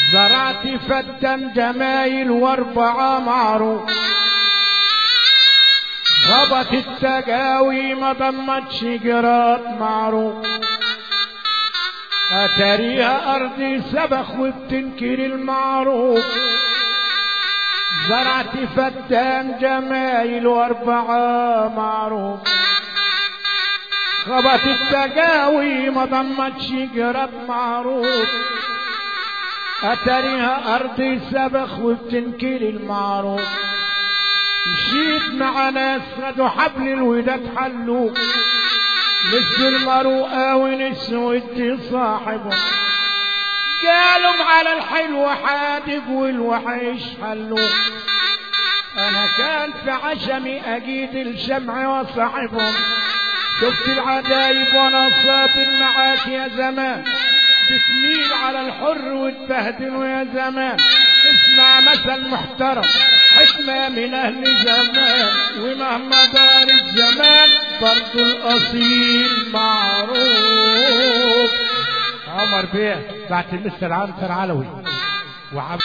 زرعت فتن جمايل واربعة معروف خبط التقاوي ما ضمت شجرات معروف أتريها أرضي سبخ وبتنكر المعروف زرعت فتان جمايل واربعة معروف خبط التقاوي ما ضمت شجرات معروف أتريها أرضي سبخ وبتنكر المعروف مشيت مع ناس خدوا حبل الوداد حلوه نسوا المروءة ونسوا ودي صاحبه قالوا على الحلو حادق والوحش حلوه انا كان في عشمي اجيد الشمع وصاحبهم شفت العجايب وانا صابر معاك يا زمان بتميل على الحر وتبهدل يا زمان اسمع مثل محترم حكمة من أهل زمان ومهما دار الزمان برضو الأصيل معروف عمر بيه بعت مستر عنتر علوي وعب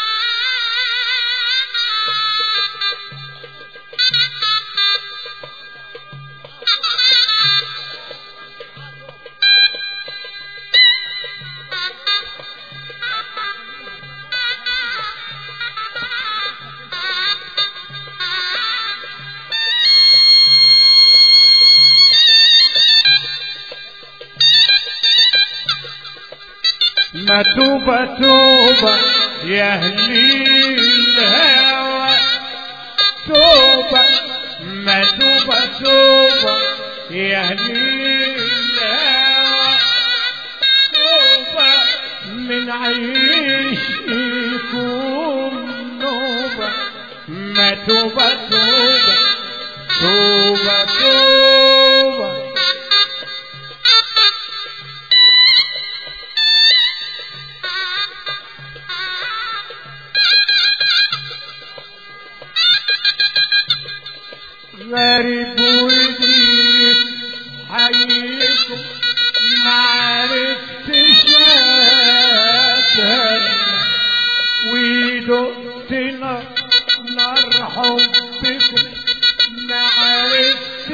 ما توبة توبة يا أهلي الهوى توبة ما توبة توبة يا أهلي الهوى توبة من عيشكم نوبة ما توبة توبة توبة توبة غريب وجديد حيكم ما عرفتش أتهنى ودقتنا نار حبكم ما عرفت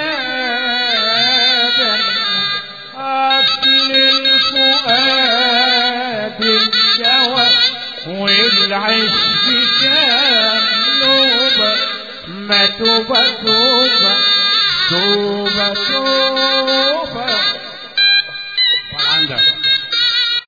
أبدا أصل الفؤاد انجوى والعشق كان نوبة ما توبة توبة توبة توبة طبعا ده